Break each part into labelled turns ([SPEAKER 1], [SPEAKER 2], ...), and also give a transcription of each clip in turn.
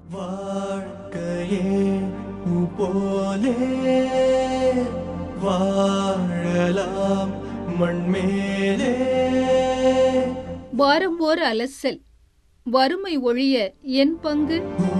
[SPEAKER 1] வாழ்க்கையே போலே வாழலாம் மண்மேலே
[SPEAKER 2] வாரம் ஓர் அலசல் வறுமை ஒழிய என் பங்கு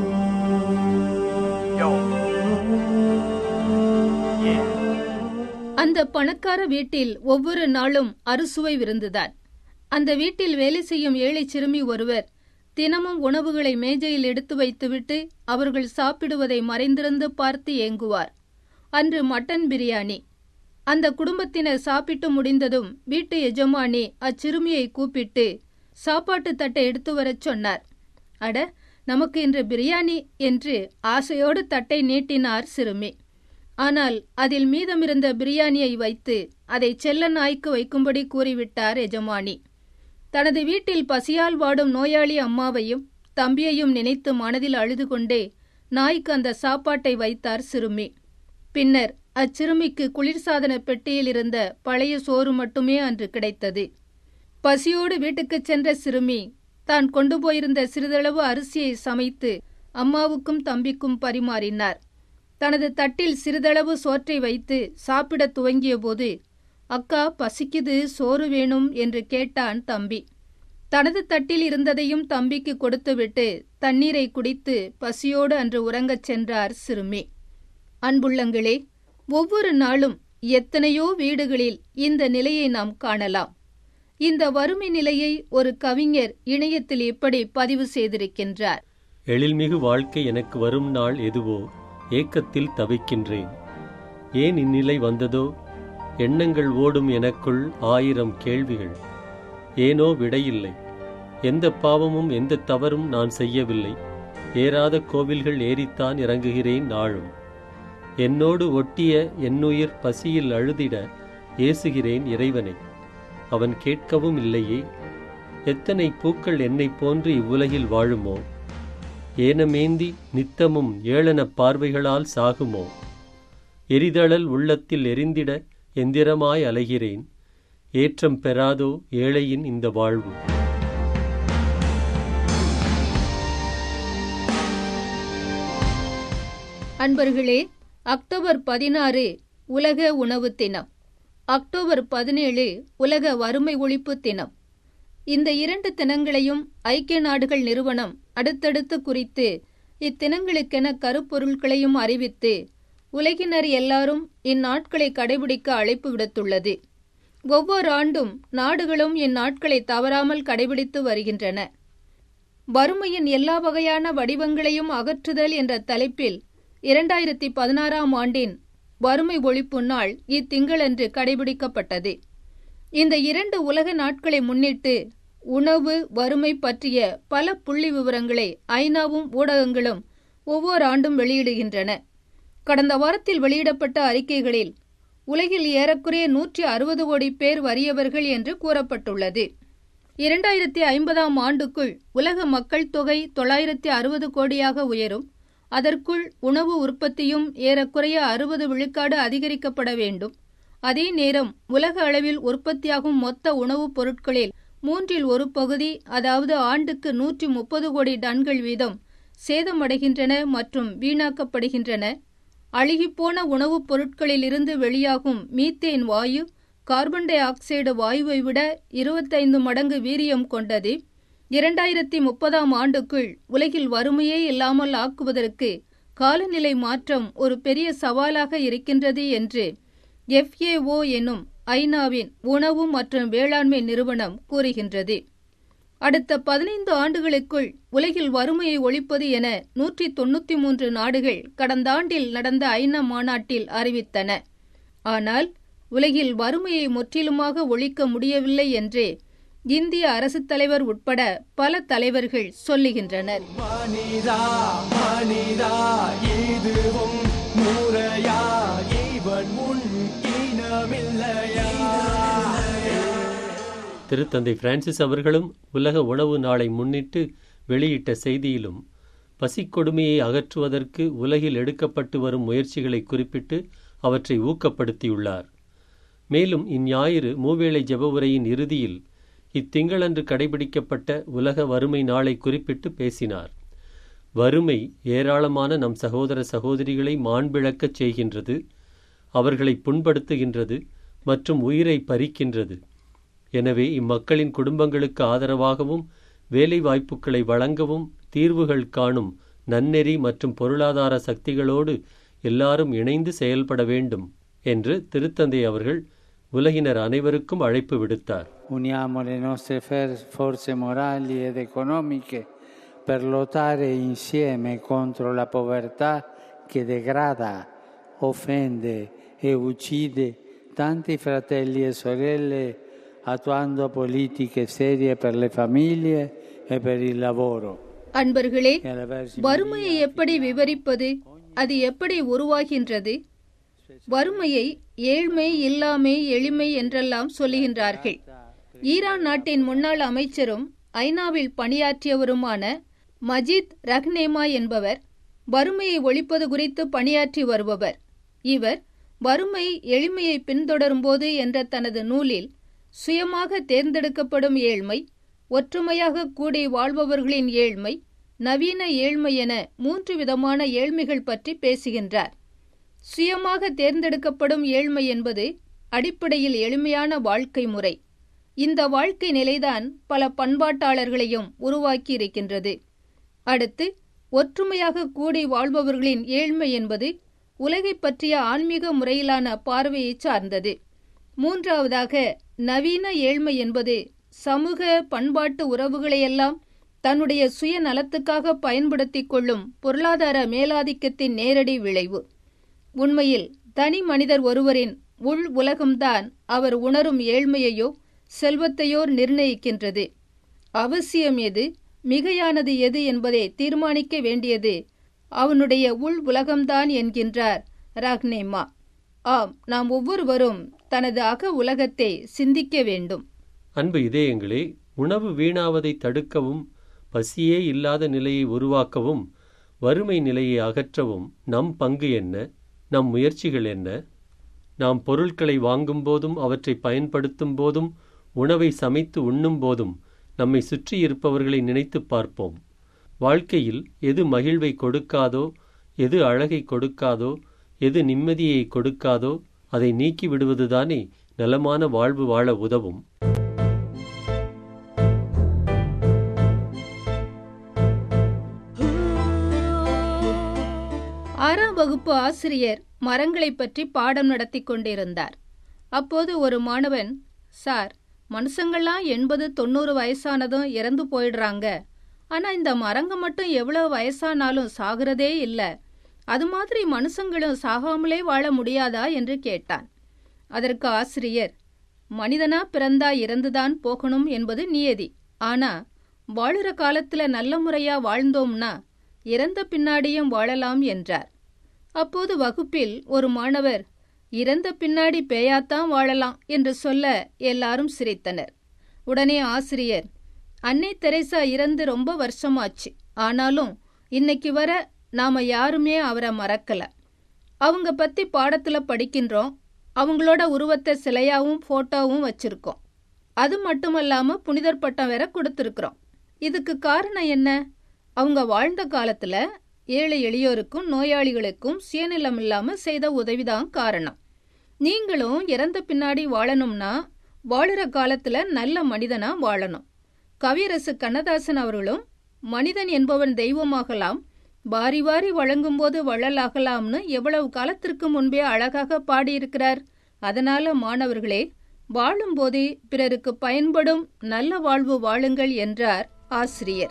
[SPEAKER 2] அந்த பணக்கார வீட்டில் ஒவ்வொரு நாளும் அறுசுவை விருந்துதான் அந்த வீட்டில் வேலை செய்யும் ஏழை சிறுமி ஒருவர் தினமும் உணவுகளை மேஜையில் எடுத்து வைத்துவிட்டு அவர்கள் சாப்பிடுவதை மறைந்திருந்து பார்த்து ஏங்குவார் அன்று மட்டன் பிரியாணி அந்த குடும்பத்தினர் சாப்பிட்டு முடிந்ததும் வீட்டு எஜமானி அச்சிறுமியை கூப்பிட்டு சாப்பாட்டு தட்டை எடுத்து வரச் சொன்னார் அட நமக்கு இன்று பிரியாணி என்று ஆசையோடு தட்டை நீட்டினார் சிறுமி ஆனால் அதில் மீதமிருந்த பிரியாணியை வைத்து அதை செல்ல நாய்க்கு வைக்கும்படி கூறிவிட்டார் எஜமானி தனது வீட்டில் பசியால் வாடும் நோயாளி அம்மாவையும் தம்பியையும் நினைத்து மனதில் அழுது கொண்டே நாய்க்கு அந்த சாப்பாட்டை வைத்தார் சிறுமி பின்னர் அச்சிறுமிக்கு குளிர்சாதன பெட்டியில் இருந்த பழைய சோறு மட்டுமே அன்று கிடைத்தது பசியோடு வீட்டுக்குச் சென்ற சிறுமி தான் கொண்டு போயிருந்த சிறிதளவு அரிசியை சமைத்து அம்மாவுக்கும் தம்பிக்கும் பரிமாறினார் தனது தட்டில் சிறிதளவு சோற்றை வைத்து சாப்பிடத் துவங்கியபோது அக்கா பசிக்குது சோறு வேணும் என்று கேட்டான் தம்பி தனது தட்டில் இருந்ததையும் தம்பிக்கு கொடுத்துவிட்டு தண்ணீரை குடித்து பசியோடு அன்று உறங்கச் சென்றார் சிறுமி அன்புள்ளங்களே ஒவ்வொரு நாளும் எத்தனையோ வீடுகளில் இந்த நிலையை நாம் காணலாம் இந்த வறுமை நிலையை ஒரு கவிஞர் இணையத்தில் இப்படி பதிவு செய்திருக்கின்றார்
[SPEAKER 3] எழில்மிகு வாழ்க்கை எனக்கு வரும் நாள் எதுவோ ஏக்கத்தில் தவிக்கின்றேன் ஏன் இந்நிலை வந்ததோ எண்ணங்கள் ஓடும் எனக்குள் ஆயிரம் கேள்விகள் ஏனோ விடையில்லை எந்த பாவமும் எந்த தவறும் நான் செய்யவில்லை ஏறாத கோவில்கள் ஏறித்தான் இறங்குகிறேன் நாளும் என்னோடு ஒட்டிய என்னுயிர் பசியில் அழுதிட ஏசுகிறேன் இறைவனை அவன் கேட்கவும் இல்லையே எத்தனை பூக்கள் என்னைப் போன்று இவ்வுலகில் வாழுமோ ஏனமேந்தி நித்தமும் ஏளன பார்வைகளால் சாகுமோ எரிதழல் உள்ளத்தில் எரிந்திட எந்திரமாய் அலைகிறேன் ஏற்றம் பெறாதோ ஏழையின் இந்த வாழ்வு
[SPEAKER 2] அன்பர்களே அக்டோபர் பதினாறு உலக உணவு தினம் அக்டோபர் பதினேழு உலக வறுமை ஒழிப்பு தினம் இந்த இரண்டு தினங்களையும் ஐக்கிய நாடுகள் நிறுவனம் அடுத்தடுத்து குறித்து இத்தினங்களுக்கென கருப்பொருட்களையும் அறிவித்து உலகினர் எல்லாரும் இந்நாட்களை கடைபிடிக்க அழைப்பு விடுத்துள்ளது ஒவ்வொரு ஆண்டும் நாடுகளும் இந்நாட்களை தவறாமல் கடைபிடித்து வருகின்றன வறுமையின் எல்லா வகையான வடிவங்களையும் அகற்றுதல் என்ற தலைப்பில் இரண்டாயிரத்தி பதினாறாம் ஆண்டின் வறுமை ஒழிப்பு நாள் இத்திங்களன்று கடைபிடிக்கப்பட்டது இந்த இரண்டு உலக நாட்களை முன்னிட்டு உணவு வறுமை பற்றிய பல புள்ளி விவரங்களை ஐநாவும் ஊடகங்களும் ஒவ்வொரு ஆண்டும் வெளியிடுகின்றன கடந்த வாரத்தில் வெளியிடப்பட்ட அறிக்கைகளில் உலகில் ஏறக்குறைய நூற்றி அறுபது கோடி பேர் வறியவர்கள் என்று கூறப்பட்டுள்ளது இரண்டாயிரத்தி ஐம்பதாம் ஆண்டுக்குள் உலக மக்கள் தொகை தொள்ளாயிரத்தி அறுபது கோடியாக உயரும் அதற்குள் உணவு உற்பத்தியும் ஏறக்குறைய அறுபது விழுக்காடு அதிகரிக்கப்பட வேண்டும் அதே நேரம் உலக அளவில் உற்பத்தியாகும் மொத்த உணவுப் பொருட்களில் மூன்றில் ஒரு பகுதி அதாவது ஆண்டுக்கு நூற்றி முப்பது கோடி டன்கள் வீதம் சேதமடைகின்றன மற்றும் வீணாக்கப்படுகின்றன அழுகிப்போன உணவுப் பொருட்களில் இருந்து வெளியாகும் மீத்தேன் வாயு கார்பன் டை ஆக்சைடு வாயுவை விட இருபத்தைந்து மடங்கு வீரியம் கொண்டது இரண்டாயிரத்தி முப்பதாம் ஆண்டுக்குள் உலகில் வறுமையே இல்லாமல் ஆக்குவதற்கு காலநிலை மாற்றம் ஒரு பெரிய சவாலாக இருக்கின்றது என்று எஃப்ஏஓ எனும் ஐநாவின் உணவு மற்றும் வேளாண்மை நிறுவனம் கூறுகின்றது அடுத்த பதினைந்து ஆண்டுகளுக்குள் உலகில் வறுமையை ஒழிப்பது என நூற்றி தொண்ணூத்தி மூன்று நாடுகள் கடந்த ஆண்டில் நடந்த ஐநா மாநாட்டில் அறிவித்தன ஆனால் உலகில் வறுமையை முற்றிலுமாக ஒழிக்க முடியவில்லை என்றே இந்திய அரசுத் தலைவர் உட்பட பல தலைவர்கள் சொல்லுகின்றனர்
[SPEAKER 1] மனிதா மனிதா இதுவும் முறையா இவன் முன் இனமில்லையா
[SPEAKER 3] திருத்தந்தை பிரான்சிஸ் அவர்களும் உலக உணவு நாளை முன்னிட்டு வெளியிட்ட செய்தியிலும் பசிக்கொடுமையை அகற்றுவதற்கு உலகில் எடுக்கப்பட்டு வரும் முயற்சிகளை குறிப்பிட்டு அவற்றை ஊக்கப்படுத்தியுள்ளார் மேலும் இந்ஞாயிறு மூவேளை ஜெப உரையின் இறுதியில் இத்திங்களன்று கடைபிடிக்கப்பட்ட உலக வறுமை நாளை குறிப்பிட்டு பேசினார் வறுமை ஏராளமான நம் சகோதர சகோதரிகளை மாண்பிழக்கச் செய்கின்றது அவர்களை புண்படுத்துகின்றது மற்றும் உயிரை பறிக்கின்றது எனவே இம்மக்களின் குடும்பங்களுக்கு ஆதரவாகவும் வேலை வாய்ப்புகளை வழங்கவும் தீர்வுகள் காணும் நன்னெறி மற்றும் பொருளாதார சக்திகளோடு எல்லாரும் இணைந்து செயல்பட வேண்டும் என்று திருத்தந்தை அவர்கள் உலகினர் அனைவருக்கும் அழைப்பு விடுத்தார்
[SPEAKER 4] Uniamo le nostre fer- forze morali ed economiche per lottare insieme contro la povertà che degrada, offende e uccide tanti fratelli e sorelle, attuando politiche serie per le famiglie e per il lavoro.
[SPEAKER 2] அன்பர்களே
[SPEAKER 4] E alla Vergine
[SPEAKER 2] வறுமையை எப்படி விவரிப்பது அது எப்படி உருவாகின்றது வறுமையை ஏழ்மை இல்லாமை எளிமை என்றெல்லாம் சொல்லுகின்றார்கள் ஈரான் நாட்டின் முன்னாள் அமைச்சரும் ஐநாவில் பணியாற்றியவருமான மஜித் ரஹ்னேமா என்பவர் வறுமையை ஒழிப்பது குறித்து பணியாற்றி வருபவர் இவர் வறுமை எளிமையை பின்தொடரும்போது என்ற தனது நூலில் சுயமாக தேர்ந்தெடுக்கப்படும் ஏழ்மை ஒற்றுமையாக கூடி வாழ்பவர்களின் ஏழ்மை நவீன ஏழ்மை என மூன்று விதமான ஏழ்மைகள் பற்றி பேசுகின்றார் சுயமாக தேர்ந்தெடுக்கப்படும் ஏழ்மை என்பது அடிப்படையில் எளிமையான வாழ்க்கை முறை இந்த வாழ்க்கை நிலைதான் பல பண்பாட்டாளர்களையும் உருவாக்கி இருக்கின்றது அடுத்து ஒற்றுமையாக கூடி வாழ்பவர்களின் ஏழ்மை என்பது உலகை பற்றிய ஆன்மீக முறையிலான பார்வையை சார்ந்தது மூன்றாவதாக நவீன ஏழ்மை என்பது சமூக பண்பாட்டு உறவுகளையெல்லாம் தன்னுடைய சுய நலத்துக்காக பயன்படுத்திக் கொள்ளும் பொருளாதார மேலாதிக்கத்தின் நேரடி விளைவு உண்மையில் தனி மனிதர் ஒருவரின் உள் உலகம்தான் அவர் உணரும் ஏழ்மையையோ செல்வத்தையோ நிர்ணயிக்கின்றது அவசியம் எது மிகையானது எது என்பதை தீர்மானிக்க வேண்டியது அவனுடைய உள் உலகம்தான் என்கின்றார் ராக்னேமா ஆம் நாம் ஒவ்வொருவரும் தனது அக உலகத்தை சிந்திக்க வேண்டும்
[SPEAKER 3] அன்பு இதயங்களே உணவு வீணாவதை தடுக்கவும் பசியே இல்லாத நிலையை உருவாக்கவும் வறுமை நிலையை அகற்றவும் நம் பங்கு என்ன நம் முயற்சிகள் என்ன நாம் பொருட்களை வாங்கும் போதும் அவற்றை பயன்படுத்தும் போதும் உணவை சமைத்து உண்ணும் போதும் நம்மை சுற்றி இருப்பவர்களை நினைத்துப் பார்ப்போம் வாழ்க்கையில் எது மகிழ்வை கொடுக்காதோ எது அழகை கொடுக்காதோ எது நிம்மதியை கொடுக்காதோ அதை நீக்கி விடுவதுதானே நலமான வாழ்வு வாழ உதவும்
[SPEAKER 2] ஆறாம் வகுப்பு ஆசிரியர் மரங்களைப் பற்றி பாடம் நடத்தி கொண்டிருந்தார் அப்போது ஒரு மாணவன் சார் மனுஷங்கள்லாம் எண்பது தொண்ணூறு வயசானதும் இறந்து போயிடுறாங்க ஆனா இந்த மரங்க மட்டும் எவ்வளவு வயசானாலும் சாகிறதே இல்ல அது மாதிரி மனுஷங்களும் சாகாமலே வாழ முடியாதா என்று கேட்டான் அதற்கு ஆசிரியர் மனிதனா பிறந்தா இறந்துதான் போகணும் என்பது நியதி ஆனா வாழுற காலத்துல நல்ல முறையா வாழ்ந்தோம்னா இறந்த பின்னாடியும் வாழலாம் என்றார் அப்போது வகுப்பில் ஒரு மாணவர் இறந்த பின்னாடி பேயாத்தான் வாழலாம் என்று சொல்ல எல்லாரும் சிரித்தனர் உடனே ஆசிரியர் அன்னை தெரேசா இறந்து ரொம்ப வருஷமாச்சு ஆனாலும் இன்னைக்கு வர நாம யாருமே அவரை மறக்கல அவங்க பத்தி பாடத்துல படிக்கின்றோம் அவங்களோட உருவத்தை சிலையாவும் போட்டோவும் வச்சிருக்கோம் அது மட்டுமல்லாம புனிதர் பட்டம் வேற கொடுத்திருக்கிறோம் இதுக்கு காரணம் என்ன அவங்க வாழ்ந்த காலத்துல ஏழை எளியோருக்கும் நோயாளிகளுக்கும் சுயநலம் இல்லாம செய்த உதவிதான் காரணம் நீங்களும் இறந்த பின்னாடி வாழணும்னா வாழுற காலத்துல நல்ல மனிதனா வாழணும் கவியரசு கண்ணதாசன் அவர்களும் மனிதன் என்பவன் தெய்வமாகலாம் வாரி வாரி வழங்கும்போது வள்ளலாகலாம்னு எவ்வளவு காலத்திற்கு முன்பே அழகாக பாடியிருக்கிறார் அதனால மாணவர்களே வாழும்போதே பிறருக்கு பயன்படும் நல்ல வாழ்வு வாழுங்கள் என்றார் ஆசிரியர்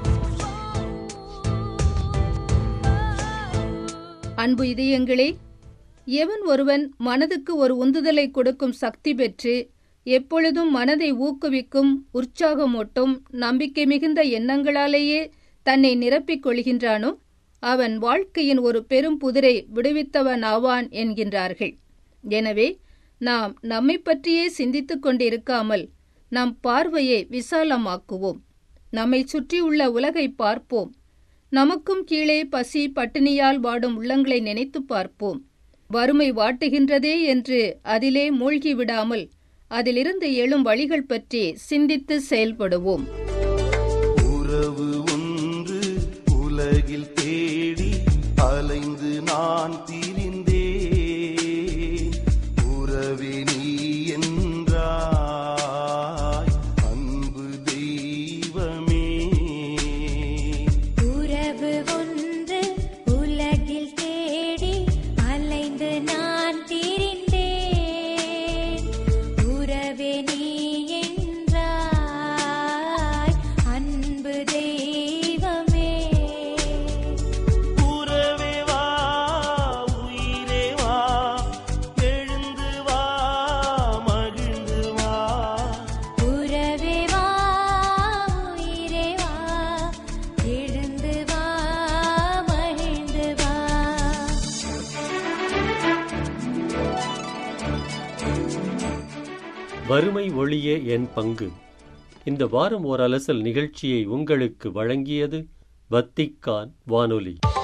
[SPEAKER 2] அன்பு இதயங்களே எவன் ஒருவன் மனதுக்கு ஒரு உந்துதலை கொடுக்கும் சக்தி பெற்று எப்பொழுதும் மனதை ஊக்குவிக்கும் உற்சாகமூட்டும் நம்பிக்கை மிகுந்த எண்ணங்களாலேயே தன்னை நிரப்பிக் கொள்கின்றானோ அவன் வாழ்க்கையின் ஒரு பெரும் புதிரை விடுவித்தவன் ஆவான் என்கின்றார்கள் எனவே நாம் நம்மை பற்றியே சிந்தித்துக் கொண்டிருக்காமல் நம் பார்வையை விசாலமாக்குவோம் நம்மை சுற்றியுள்ள உலகை பார்ப்போம் நமக்கும் கீழே பசி பட்டினியால் வாடும் உள்ளங்களை நினைத்துப் பார்ப்போம் வறுமை வாட்டுகின்றதே என்று அதிலே மூழ்கி விடாமல் அதிலிருந்து எழும் வழிகள் பற்றி சிந்தித்து செயல்படுவோம்
[SPEAKER 1] உறவு ஒன்று உலகில்
[SPEAKER 5] தேடி அலைந்து நான் திரிந்தேன் உறவே நீ என்றாய் அன்பு தெய்வமே
[SPEAKER 6] உறவு ஒன்று உலகில் தேடி அலைந்து நான் திரிந்தேன் உறவே நீ என்றாய் அன்பு தெய்வமே
[SPEAKER 5] உறவே வா உயிரே வா எழுந்து வா மகிழ்ந்து வா
[SPEAKER 6] உறவே வா உயிரே வா எழுந்து வா மகிழ்ந்து வா
[SPEAKER 3] வறுமை ஒழிய என் பங்கு இந்த வாரம் ஓர் அலசல் நிகழ்ச்சியை உங்களுக்கு வழங்கியது வத்திக்கான் வானொலி